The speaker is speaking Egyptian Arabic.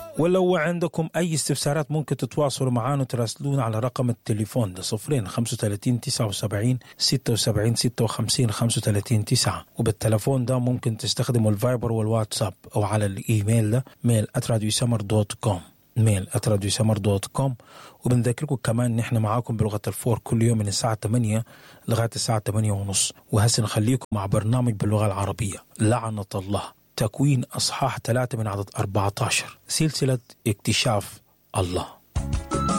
ولو عندكم أي استفسارات ممكن تتواصلوا معنا وتراسلونا على رقم التليفون ده صفرين 35 79 76 56 35 9 وبالتليفون ده ممكن تستخدموا الفايبر والواتساب أو على الإيميل ده ميل @radiosummer دوت كوم ميل @radiosummer دوت كوم وبنذكركم كمان نحن معاكم بلغة الفور كل يوم من الساعة 8 لغاية الساعة 8 ونص وهسه نخليكم مع برنامج باللغة العربية لعنة الله تكوين أصحاح ثلاثة من عدد 14 سلسلة اكتشاف الله